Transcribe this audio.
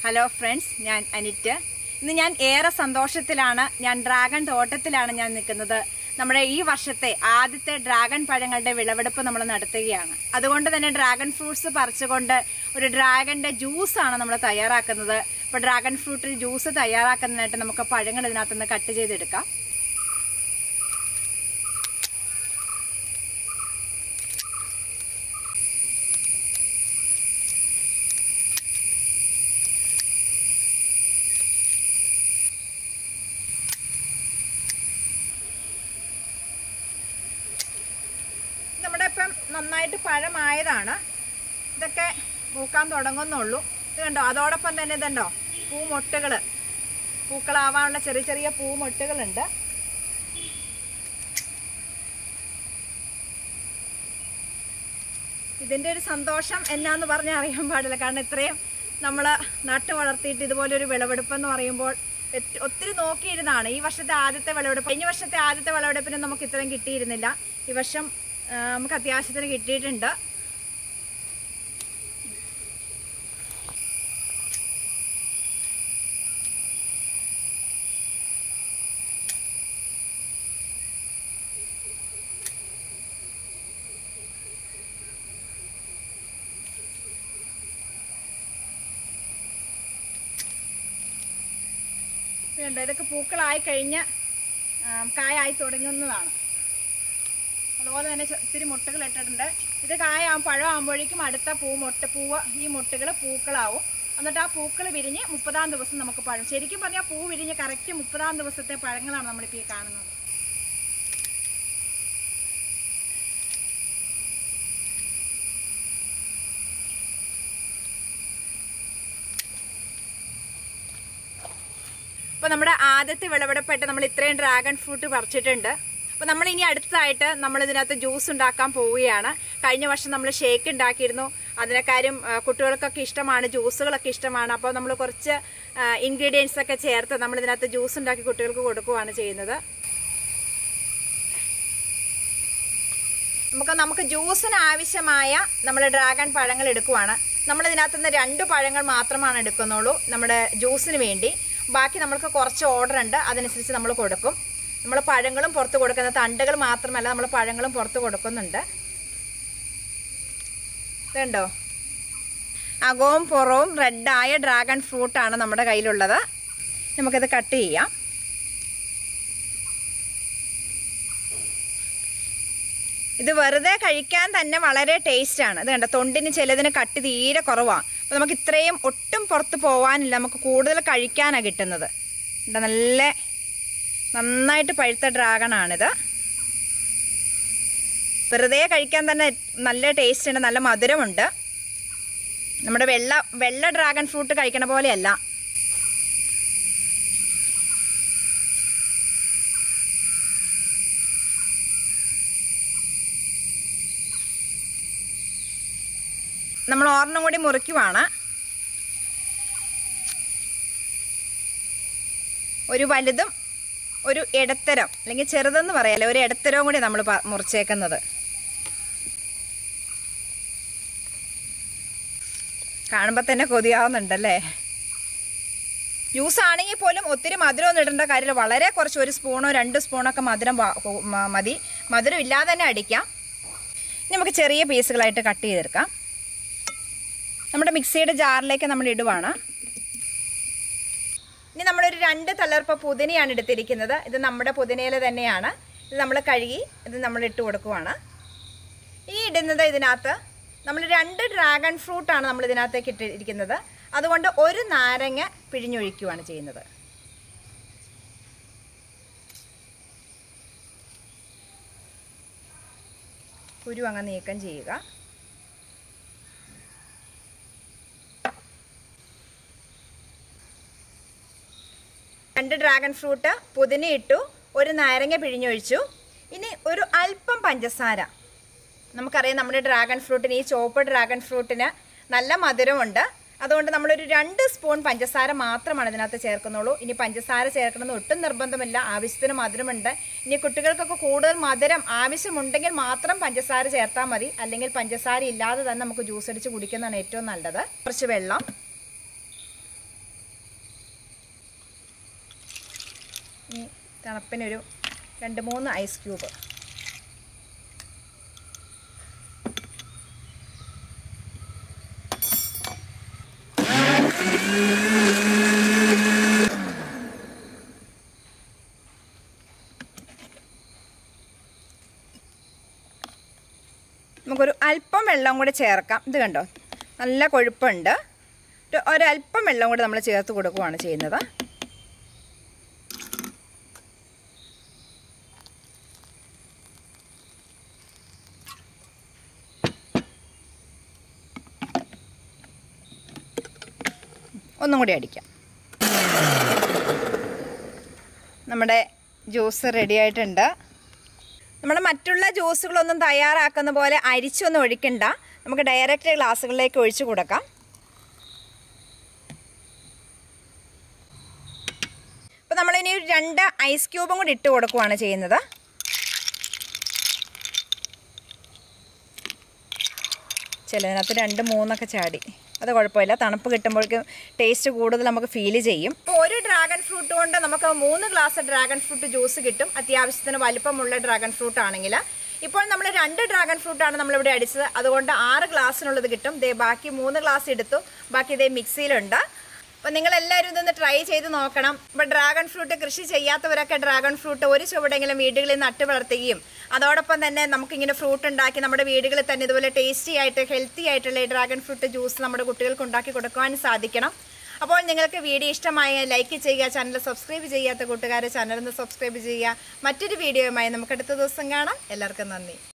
hello friends ഞാൻ അനിറ്റ് ഇന്ന് ഞാൻ ഏറെ സന്തോഷത്തിലാണ് ഞാൻ ഡ്രാഗൺ തോട്ടത്തിലാണ് ഞാൻ നിൽക്കുന്നത് നമ്മുടെ ഈ വർഷത്തെ ആദ്യത്തെ ഡ്രാഗൺ പഴങ്ങളുടെ വിളവെടുപ്പ് നമ്മൾ നടത്തുകയാണ് അതുകൊണ്ട് തന്നെ ഡ്രാഗൺ ഫ്രൂട്ട്സ് പറിച്ചുകൊണ്ട് ഒരു ഡ്രാഗന്റെ ജ്യൂസാണ് നമ്മൾ തയ്യാറാക്കുന്നത് അപ്പോൾ ഡ്രാഗൺ ഫ്രൂട്ട് ജ്യൂസ് തയ്യാറാക്കുന്നതിനായിട്ട് നമുക്ക് പഴങ്ങൾ ഇതിനകത്തുനിന്ന് കട്ട് ചെയ്തെടുക്കാം നമ്മുടെ ഇപ്പം നന്നായിട്ട് പഴമായതാണ് ഇതൊക്കെ മൂക്കാൻ തുടങ്ങുന്നുള്ളൂ ഇത് കണ്ടോ അതോടൊപ്പം തന്നെ ഇതുണ്ടോ പൂമൊട്ടുകൾ പൂക്കളാവാനുള്ള ചെറിയ ചെറിയ പൂമൊട്ടുകളുണ്ട് ഇതിൻ്റെ ഒരു സന്തോഷം എന്നാന്ന് പറഞ്ഞാൽ അറിയാൻ പാടില്ല കാരണം ഇത്രയും നമ്മൾ നട്ടു വളർത്തിയിട്ട് ഇതുപോലെ ഒരു വിളവെടുപ്പ് എന്ന് പറയുമ്പോൾ എറ്റ് ഒത്തിരി നോക്കിയിരുന്നാണ് ഈ വർഷത്തെ ആദ്യത്തെ വിളവെടുപ്പ് കഴിഞ്ഞ വർഷത്തെ ആദ്യത്തെ വിളവെടുപ്പിന് നമുക്ക് ഇത്രയും കിട്ടിയിരുന്നില്ല ഈ വർഷം ആ, നമുക്ക് അത്യാവശ്യത്തിന് കിട്ടിയിട്ടുണ്ട് ഇതുണ്ട് ഇതൊക്കെ പൂക്കളായി കഴിഞ്ഞ് ആ, കായായി തുടങ്ങുന്നതാണ് അതുപോലെ തന്നെ ചെ- ഇത്തിരി മുട്ടകൾ ഇട്ടിട്ടുണ്ട് ഇത് കായാവും പഴമാകുമ്പോഴേക്കും അടുത്ത പൂ മുട്ട പൂവ് ഈ മുട്ടുകൾ പൂക്കളാവും എന്നിട്ട് ആ പൂക്കൾ വിരിഞ്ഞ് മുപ്പതാം ദിവസം നമുക്ക് പഴം ശരിക്കും പറഞ്ഞാൽ പൂ വിരിഞ്ഞ് കറക്റ്റ് മുപ്പതാം ദിവസത്തെ പഴങ്ങളാണ് നമ്മളിപ്പോൾ ഈ കാണുന്നത് അപ്പോൾ നമ്മുടെ ആദ്യത്തെ വിളവെടുപ്പായിട്ട് നമ്മൾ ഇത്രയും ഡ്രാഗൺ ഫ്രൂട്ട് പറിച്ചിട്ടുണ്ട് അപ്പോൾ നമ്മൾ ഇനി അടുത്തതായിട്ട് നമ്മൾ ഇതിനകത്ത് ജ്യൂസ് ഉണ്ടാക്കാൻ പോവുകയാണ് കഴിഞ്ഞ വർഷം നമ്മൾ ഷേക്ക് ഉണ്ടാക്കിയിരുന്നു അതിനെക്കാര്യം ആ, കുട്ടികൾക്കൊക്കെ ഇഷ്ടമാണ് ജ്യൂസുകളൊക്കെ ഇഷ്ടമാണ് അപ്പോൾ നമ്മൾ കുറച്ച് ഇൻഗ്രീഡിയൻസ് ഒക്കെ ചേർത്ത് നമ്മൾ ഇതിനകത്ത് ജ്യൂസ് ഉണ്ടാക്കി കുട്ടികൾക്ക് കൊടുക്കുകയാണ് ചെയ്യുന്നത് നമുക്ക് നമുക്ക് ജ്യൂസിന് ആവശ്യമായ നമ്മൾ ഡ്രാഗൺ പഴങ്ങൾ എടുക്കുവാണ് നമ്മൾ ഇതിനകത്ത് നിന്ന് രണ്ട് പഴങ്ങൾ മാത്രമാണ് എടുക്കുന്നുള്ളൂ നമ്മുടെ ജ്യൂസിന് വേണ്ടി ബാക്കി നമ്മൾക്ക് കുറച്ച് ഓർഡർ ഉണ്ട് അതനുസരിച്ച് നമ്മൾ കൊടുക്കും നമ്മൾ പഴങ്ങളും പുറത്ത് കൊടുക്കുന്ന തണ്ടുകൾ മാത്രമല്ല നമ്മൾ പഴങ്ങളും പുറത്ത് കൊടുക്കുന്നുണ്ട് ഇതുണ്ടോ അകവും പുറവും റെഡായ ഡ്രാഗൺ ഫ്രൂട്ടാണ് നമ്മുടെ കയ്യിലുള്ളത് നമുക്കത് കട്ട് ചെയ്യാം ഇത് വെറുതെ കഴിക്കാൻ തന്നെ വളരെ ടേസ്റ്റാണ് ഇത് കണ്ട തൊണ്ടിന് ചിലതിന് കട്ടി തീരെ കുറവാണ് അപ്പോൾ നമുക്ക് ഇത്രയും ഒട്ടും പുറത്ത് പോകാനില്ല നമുക്ക് കൂടുതൽ കഴിക്കാനാണ് കിട്ടുന്നത് ഇവിടെ നല്ല നന്നായിട്ട് പഴുത്ത ഡ്രാഗണാണിത് വെറുതെ കഴിക്കാൻ തന്നെ നല്ല ടേസ്റ്റ് ഉണ്ട് നല്ല മധുരമുണ്ട് നമ്മുടെ വെള്ള വെള്ള ഡ്രാഗൺ ഫ്രൂട്ട് കഴിക്കണ പോലെയല്ല നമ്മൾ ഓർണം കൂടി മുറിക്കുവാണ് ഒരു വലുതും ഒരു ഇടത്തരം അല്ലെങ്കിൽ ചെറുതെന്ന് പറയാലോ ഒരു ഇടത്തരവും കൂടി നമ്മൾ പ- മുറിച്ചേക്കുന്നത് കാണുമ്പോൾ തന്നെ കൊതിയാവുന്നുണ്ടല്ലേ ജ്യൂസ് ആണെങ്കിൽ പോലും ഒത്തിരി മധുരമൊന്നും ഇടേണ്ട കാര്യമില്ല വളരെ കുറച്ച് ഒരു സ്പൂണോ രണ്ട് സ്പൂണൊക്കെ മധുരം വാ- മ- മതി മധുരം ഇല്ലാതെ തന്നെ അടിക്കാം ഇനി നമുക്ക് ചെറിയ പീസുകളായിട്ട് കട്ട് ചെയ്തെടുക്കാം നമ്മുടെ മിക്സിയുടെ ജാറിലേക്ക് നമ്മൾ ഇടുവാണ് ഇനി നമ്മളൊരു രണ്ട് തളർപ്പ് പുതിനയാണ് എടുത്തിരിക്കുന്നത് ഇത് നമ്മുടെ പുതിനയില തന്നെയാണ് ഇത് നമ്മൾ കഴുകി ഇത് നമ്മൾ ഇട്ട് കൊടുക്കുവാണ് ഈ ഇടുന്നത് ഇതിനകത്ത് നമ്മൾ രണ്ട് ഡ്രാഗൺ ഫ്രൂട്ടാണ് നമ്മൾ ഇതിനകത്തേക്ക് ഇട്ടിരിക്കുന്നത് അതുകൊണ്ട് ഒരു നാരങ്ങ പിഴിഞ്ഞൊഴിക്കുകയാണ് ചെയ്യുന്നത് കുരു അങ്ങ് നീക്കം ചെയ്യുക രണ്ട് ഡ്രാഗൺ ഫ്രൂട്ട് പുതിന ഇട്ടു ഒരു നാരങ്ങ പിഴിഞ്ഞൊഴിച്ചു ഇനി ഒരു അല്പം പഞ്ചസാര നമുക്കറിയാം നമ്മുടെ ഡ്രാഗൺ ഫ്രൂട്ടിന് ഈ ചുവപ്പ് ഡ്രാഗൺ ഫ്രൂട്ടിന് നല്ല മധുരമുണ്ട് അതുകൊണ്ട് നമ്മളൊരു രണ്ട് സ്പൂൺ പഞ്ചസാര മാത്രമാണ് ഇതിനകത്ത് ചേർക്കുന്നുള്ളൂ ഇനി പഞ്ചസാര ചേർക്കണമെന്ന് ഒട്ടും നിർബന്ധമില്ല ആവശ്യത്തിന് മധുരമുണ്ട് ഇനി കുട്ടികൾക്കൊക്കെ കൂടുതൽ മധുരം ആവശ്യമുണ്ടെങ്കിൽ മാത്രം പഞ്ചസാര ചേർത്താൽ മതി അല്ലെങ്കിൽ പഞ്ചസാര ഇല്ലാതെ തന്നെ നമുക്ക് ജ്യൂസ് അടിച്ച് കുടിക്കുന്നതാണ് ഏറ്റവും നല്ലത് കുറച്ച് വെള്ളം തണുപ്പിനൊരു രണ്ട് മൂന്ന് ഐസ് ക്യൂബ് നമുക്കൊരു അല്പം വെള്ളം കൂടെ ചേർക്കാം ഇത് കണ്ടോ നല്ല കൊഴുപ്പുണ്ട് ഒരു ഒരല്പം വെള്ളം കൂടെ നമ്മൾ ചേർത്ത് കൊടുക്കുകയാണ് ചെയ്യുന്നത് ഒന്നും കൂടി അടിക്കാം നമ്മുടെ ജ്യൂസ് റെഡി ആയിട്ടുണ്ട് നമ്മുടെ മറ്റുള്ള ജ്യൂസുകളൊന്നും തയ്യാറാക്കുന്ന പോലെ അരിച്ചൊന്നും ഒഴിക്കണ്ട നമുക്ക് ഡയറക്റ്റ് ഗ്ലാസ്സുകളിലേക്ക് ഒഴിച്ചു കൊടുക്കാം അപ്പോൾ നമ്മളിനി ഒരു രണ്ട് ഐസ് ക്യൂബും കൂടി ഇട്ട് കൊടുക്കുകയാണ് ചെയ്യുന്നത് ചിലതിനകത്ത് രണ്ട് മൂന്നൊക്കെ ചാടി അത് കുഴപ്പമില്ല തണുപ്പ് കിട്ടുമ്പോഴേക്കും ടേസ്റ്റ് കൂടുതൽ നമുക്ക് ഫീൽ ചെയ്യും ഇപ്പോൾ ഒരു ഡ്രാഗൺ ഫ്രൂട്ട് കൊണ്ട് നമുക്ക് മൂന്ന് ഗ്ലാസ് ഡ്രാഗൺ ഫ്രൂട്ട് ജ്യൂസ് കിട്ടും അത്യാവശ്യത്തിന് വലിപ്പമുള്ള ഡ്രാഗൺ ഫ്രൂട്ട് ആണെങ്കിൽ ഇപ്പോൾ നമ്മൾ രണ്ട് ഡ്രാഗൺ ഫ്രൂട്ടാണ് നമ്മളിവിടെ അടിച്ചത് അതുകൊണ്ട് ആറ് ഗ്ലാസ്സിനുള്ളത് കിട്ടും ദേ ബാക്കി മൂന്ന് ഗ്ലാസ് എടുത്തു ബാക്കി ഇതേ മിക്സിയിലുണ്ട് അപ്പോൾ നിങ്ങൾ എല്ലാവരും ഇതൊന്ന് ട്രൈ ചെയ്ത് നോക്കണം ഇപ്പോൾ ഡ്രാഗൺ ഫ്രൂട്ട് കൃഷി ചെയ്യാത്തവരൊക്കെ ഡ്രാഗൺ ഫ്രൂട്ട് ഒരു ചുവടെങ്കിലും വീടുകളിൽ നട്ട് വളർത്തുകയും അതോടൊപ്പം തന്നെ നമുക്കിങ്ങനെ ഫ്രൂട്ട് ഉണ്ടാക്കി നമ്മുടെ വീടുകളിൽ തന്നെ ഇതുപോലെ ടേസ്റ്റി ആയിട്ട് ഹെൽത്തി ആയിട്ടുള്ള ഈ ഡ്രാഗൺ ഫ്രൂട്ട് ജ്യൂസ് നമ്മുടെ കുട്ടികൾക്ക് ഉണ്ടാക്കി കൊടുക്കുവാൻ സാധിക്കണം അപ്പോൾ നിങ്ങൾക്ക് വീഡിയോ ഇഷ്ടമായ ലൈക്ക് ചെയ്യുക ചാനൽ സബ്സ്ക്രൈബ് ചെയ്യാത്ത കൂട്ടുകാരെ ചാനൽ ഒന്ന് സബ്സ്ക്രൈബ് ചെയ്യുക മറ്റൊരു വീഡിയോയുമായി നമുക്ക് അടുത്ത ദിവസം കാണാം എല്ലാവർക്കും നന്ദി